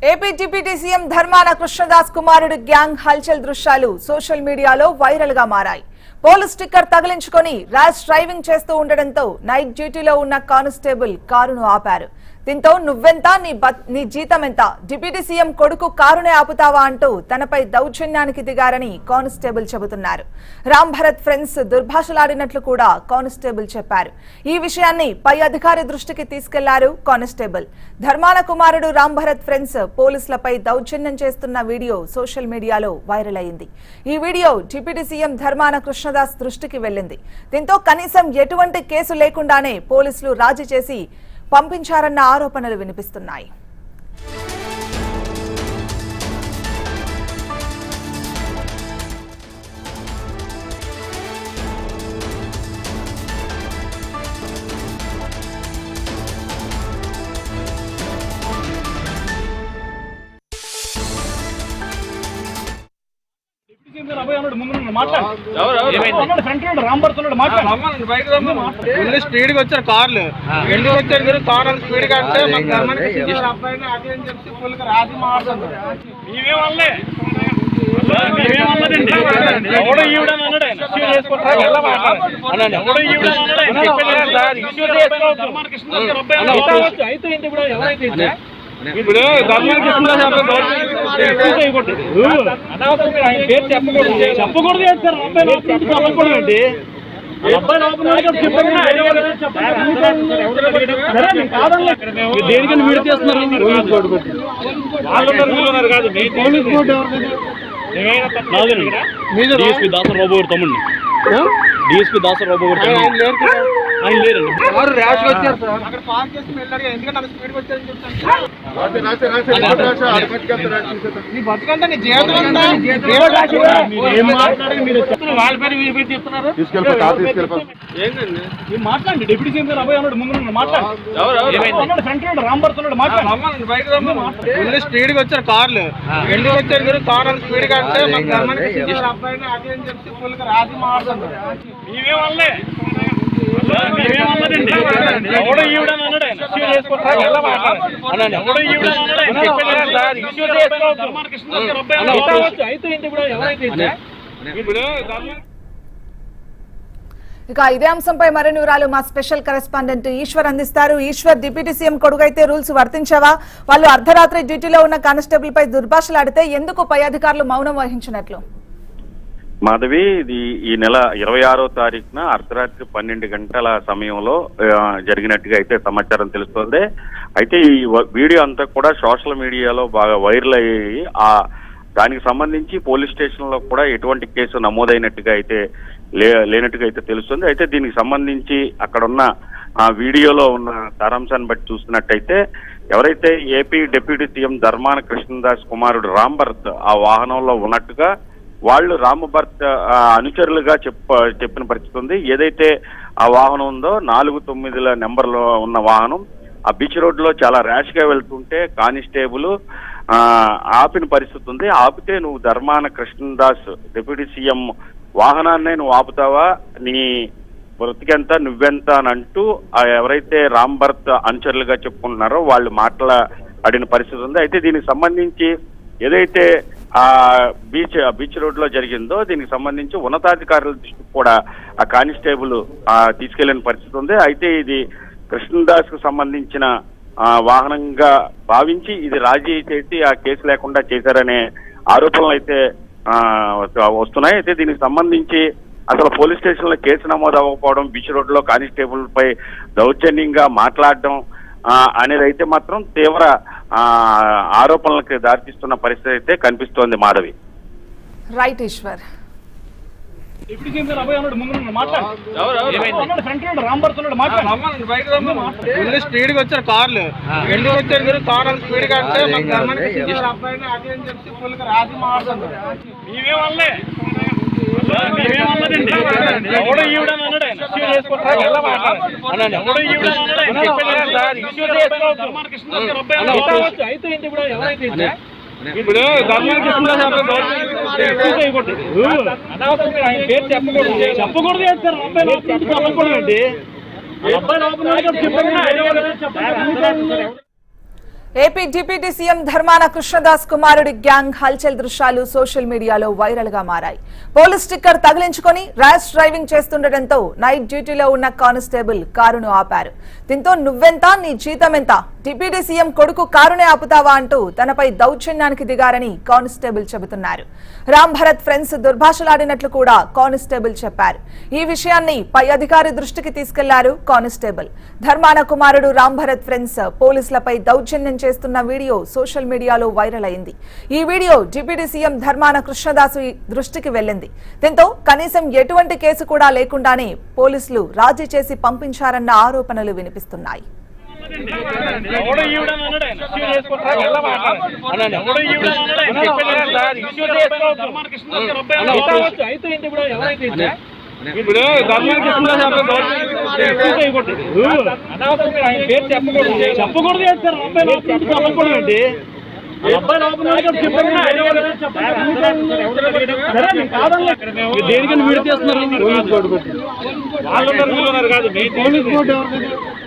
AP deputy CM Dharmana Krishnadas కుమారుడి gang హల్చల్ దృశ్యాలు సోషల్ మీడియాలో వైరల్ గా మారాయి పోలీస్ స్టిక్కర్ తగిలించుకొని ర్యాష్ డ్రైవింగ్ చేస్తూ ఉండడంతో నైట్ డ్యూటీలో ఉన్న కానిస్టేబుల్ కారును ఆపారు దీంతో నువ్వెంత నీ బ- నీ జీతం ఎంత డిప్యూటీ సీఎం కొడుకు కారునే ఆపుతావా అంటూ తనపై దౌర్జన్యానికి దిగారని కానిస్టేబుల్ చెబుతున్నారు రామ్ భరత్ ఫ్రెండ్స్ దుర్భాషలాడినట్లు కూడా కానిస్టేబుల్ చెప్పారు ఈ విషయాన్ని పై అధికారి దృష్టికి తీసుకెళ్లారు కానిస్టేబుల్ ధర్మాన కుమారుడు రామ్ భరత్ ఫ్రెండ్స్ పోలీసులపై దౌర్జన్యం చేస్తున్న వీడియో సోషల్ మీడియాలో వైరల్ అయింది ఈ video deputy CM Dharmana Krishnadas దృష్టికి వెళ్లింది దీంతో కనీసం ఎటువంటి కేసు లేకుండానే పోలీసులు రాజీ చేసి పంపించారన్న ఆరోపణలు వినిపిస్తున్నాయి ఫుల్ స్పీడ్ గా వచ్చారు కార్లు ఇంటికి వచ్చారు మీరు కార్ అంత స్పీడ్ గా అంటే మాకు గవర్నమెంట్ సీనియర్ అబ్బాయిని అది అని చెప్పి ఫుల్ గా రాజీ మాట్లాడుతున్నారు ఎవడో ఈవిడని అన్నాడు ఆయన. ఇష్యూ చేసుకుంటారా? ఎలా మాట్లాడాలి? ఎవడో ఈవిడని అన్నాడు ఆయన. చెప్పేది సార్, ఇష్యూ చేసుకోవద్దు. ధర్మాన అబ్బాయి అన్నాడు. అయితే అయితే ఏంటి ఇప్పుడు? ఎవరైతే ఏంటి? ఇప్పుడు ధర్మాన కృష్ణదాస్ అబ్బాయి గవర్నమెంట్ ఇష్యూ చేయకూడదు. అనవసరం మీరు ఆయన పేరు చెప్పకూడదు చెప్పకూడదు ఏంటి సార్ అబ్బాయి లోపల ఇంటికి అవ్వకూడదు ఏంటి అబ్బాయి లోపల ఉన్నాడు కదా, చెప్పండి. సరే, నేను కాదనలే. మీరు దేనికని వీడి చేస్తున్నారు వాళ్ళు ఉన్నారు, వీళ్ళు ఉన్నారు కాదు మీ police board DSP Dasar Babu గారు తమ్ముడిని డిఎస్పీ దాసర్ బాబు గారు ఆయన తమ్ముడిని లేరు కదా. ఆయన లేరండి కారు ర్యాష్ గా వచ్చారు సార్ అక్కడ పార్క్ చేసి వెళ్ళారు ఎందుకంటే అంత స్పీడ్ గా వచ్చారని చెప్తాను నీ బతుకంటే నీ జీవితం అంతా దేవుడు రాసి మీరు ఏం మాట్లాడారు మీరు చెప్తున్నారు వాళ్ళ పేరు వీరి పేరు చెప్తున్నారు ఏంటండి మీరు మాట్లాడండి డిప్యూటీ సీఎం గారు అబ్బాయి అన్నాడు ముందు మాట్లాడు అన్నాడు ఫ్రంట్ లో రామ్ భరత్ ఉన్నాడు మాట్లాడు ఫుల్ స్పీడ్ గా వచ్చారు కార్లు ఇంటికి వచ్చారు మీరు కార్ అంత స్పీడ్ గా అంటే మాకు గవర్నమెంట్ సీనియర్ అబ్బాయిని అది అని చెప్పి ఫుల్ గా రాజీ మాట్లాడుతున్నారు మేమేమనలే మేమేమన్నదండి ఎవడో ఈవిడని అన్నాడు ఆయన. ఇష్యూ చేసుకుంటారా? ఎలా మాట్లాడాలి? ఎవడో ఈవిడని అన్నాడు ఆయన. చెప్పేది సార్, ఇష్యూ చేసుకోవద్దు. ధర్మాన కృష్ణదాస్ గారు అబ్బాయి అన్నాడు. అయితే ఏంటి ఇప్పుడు? ఎవరైతే ఏంటి? ఇప్పుడు ధర్మాన ఇక ఇదే అంశంపై మరిన్ని వివరాలు మా స్పెషల్ కరెస్పాండెంట్ ఈశ్వర్ అందిస్తారు ఈశ్వర్ డిప్యూటీ సీఎం కొడుకైతే రూల్స్ వర్తించవా వాళ్ళు అర్ధరాత్రి డ్యూటీలో ఉన్న కానిస్టేబుల్ పై దుర్భాషలాడితే ఎందుకు పై అధికారులు మౌనం వహించినట్లు మాధవి ఇది ఈ నెల ఇరవై ఆరో తారీఖున అర్ధరాత్రి పన్నెండు గంటల సమయంలో ఆ, జరిగినట్టుగా అయితే సమాచారం తెలుస్తోంది అయితే ఈ వ- వీడియో అంతా కూడా సోషల్ మీడియాలో బాగా వైరల్ అయ్యి ఆ దానికి సంబంధించి పోలీస్ స్టేషన్ లో కూడా ఎటువంటి కేసు నమోదైనట్టుగా అయితే లే లేనట్టుగా అయితే తెలుస్తుంది అయితే దీనికి సంబంధించి అక్కడ ఉన్న ఆ వీడియోలో ఉన్న సారాంశాన్ని బట్టి చూస్తున్నట్టయితే ఎవరైతే AP deputy CM Dharmana Krishnadas కుమారుడు రామ్ భరత్ ఆ వాహనంలో ఉన్నట్టుగా వాళ్ళు రామభర్త ఆ, అనుచరులుగా చెప్ప చెప్పిన పరిస్థితి ఉంది ఏదైతే ఆ వాహనం ఉందో నాలుగు తొమ్మిదిల నెంబర్లో ఉన్న వాహనం ఆ బీచ్ రోడ్ లో చాలా ర్యాష్ గా వెళ్తుంటే కానిస్టేబుల్ ఆ, ఆపిన పరిస్థితి ఉంది ఆపితే నువ్వు ధర్మాన కృష్ణదాస్ డిప్యూటీ సీఎం వాహనాన్నే నువ్వు ఆపుతావా నీ బ్రతికెంత నువ్వెంత అని అంటూ ఆ ఎవరైతే రామ్ భరత్ అనుచరులుగా చెప్పుకుంటున్నారో వాళ్ళు మాట్లాడిన పరిస్థితి ఉంది అయితే దీనికి సంబంధించి ఏదైతే ఆ బీచ్ ఆ బీచ్ రోడ్ లో జరిగిందో దీనికి సంబంధించి ఉన్నతాధికారుల దృష్టికి కూడా ఆ కానిస్టేబుల్ ఆ తీసుకెళ్లిన పరిస్థితి ఉంది అయితే ఇది కృష్ణదాస్ కు సంబంధించిన ఆ వాహనంగా భావించి ఇది రాజీ చేసి ఆ కేసు లేకుండా చేశారనే ఆరోపణలు అయితే ఆ వస్తున్నాయి అయితే దీనికి సంబంధించి అసలు పోలీస్ స్టేషన్ లో కేసు నమోదు అవ్వకపోవడం బీచ్ రోడ్ లో కానిస్టేబుల్ పై దౌర్జన్యంగా మాట్లాడడం ఆ, అనేది అయితే మాత్రం తీవ్ర ఆ, ఆరోపణలకు దారితీస్తున్న పరిస్థితి అయితే కనిపిస్తోంది Madhavi right Eshwar deputy CM గారు అబ్బాయి అన్నాడు ముందు మాట్లాడు అన్నాడు ఫ్రంట్ లో రామ్ భరత్ ఉన్నాడు మాట్లాడు ఫుల్ స్పీడ్ గా వచ్చారు కార్లు ఇంటికి వచ్చారు మీరు కార్ అంత స్పీడ్ గా అంటే మాకు గవర్నమెంట్ సీనియర్ అబ్బాయిని అది అని చెప్పి ఫుల్ గా రాజీ మాట్లాడుతున్నారు మేమేమనలే మేమేమన్నదండి ఎవడో ఈవిడని అన్నాడు ఆయన. ఇష్యూ చేసుకుంటారా? ఎలా మాట్లాడాలి? ఎవడో ఈవిడని అన్నాడు ఆయన. చెప్పేది సార్, ఇష్యూ చేసుకోవద్దు. ధర్మాన కృష్ణదాస్ గారు అబ్బాయి అన్నాడు. అయితే ఏంటి ఇప్పుడు? ఎవరైతే ఏంటి? ఇప్పుడు ధర్మాన కృష్ణదాస్ అబ్బాయి గవర్నమెంట్ ఇష్యూ చేయకూడదు. అనవసరం మీరు ఆయన పేరు చెప్పకూడదు చెప్పకూడదు ఏంటి సార్ అబ్బాయి లోపల ఇంటికి అవ్వకూడదు ఏంటి అబ్బాయి లోపల ఉన్నాడు కదా, చెప్పండి. AP deputy CM Dharmana Krishnadas కుమారుడి గ్యాంగ్ హల్చల్ దృశ్యాలు సోషల్ మీడియాలో వైరల్ గా మారాయి పోలీస్ స్టిక్కర్ తగిలించుకొని ర్యాష్ డ్రైవింగ్ చేస్తుండటంతో నైట్ డ్యూటీలో ఉన్న కానిస్టేబుల్ కారును ఆపారు దీంతో నువ్వెంత నీ జీతం ఎంత డిప్యూటీ సీఎం కొడుకు కారునే ఆపుతావా అంటూ తనపై దౌర్జన్యానికి దిగారని కానిస్టేబుల్ చెబుతున్నారు రామ్ భరత్ ఫ్రెండ్స్ దుర్భాషలాడినట్లు కూడా కానిస్టేబుల్ చెప్పారు ఈ విషయాన్ని పై అధికారి దృష్టికి తీసుకెళ్లారు కానిస్టేబుల్ ధర్మాన కుమారుడు రామ్ భరత్ ఫ్రెండ్స్ పోలీసులపై దౌర్జన్యం చేస్తున్న వీడియో సోషల్ మీడియాలో వైరల్ అయింది ఈ video deputy CM Dharmana Krishnadas దృష్టికి వెళ్ళింది దీంతో కనీసం ఎటువంటి కేసు కూడా లేకుండానే పోలీసులు రాజీ చేసి పంపించారన్న ఆరోపణలు వినిపిస్తున్నాయి ఎవడో ఈవిడని అన్నాడు ఆయన. ఇష్యూ చేసుకుంటారా? ఎలా మాట్లాడాలి? ఎవడో ఈవిడని అన్నాడు ఆయన. చెప్పేది లేదు సార్. ఇష్యూ చేసుకోవద్దు. ఇట్లా వచ్చు. అయితే ఏంటి ఇప్పుడు? ఎవరైతే ఏంటి? ఇప్పుడు ధర్మాన కృష్ణదాస్ అబ్బాయి దౌర్జన్యం ఇష్యూ చేయకూడదు. అనవసరంగా ఆయన పేరు చెప్పకూడదు చెప్పకూడదు ఏంటి సార్ అబ్బాయి లోపల నుంచి చెప్పకూడదు ఏంటి అబ్బాయి లోపల ఉన్నాడు కాబట్టి చెప్పండి. సరే, నేను కాదనలే. మీరు దేనికని వీడి చేస్తున్నారు వాళ్ళు ఉన్నారు, వీళ్ళు ఉన్నారు కాదు మీ పోలీస్ బోర్డు ఎవరిది?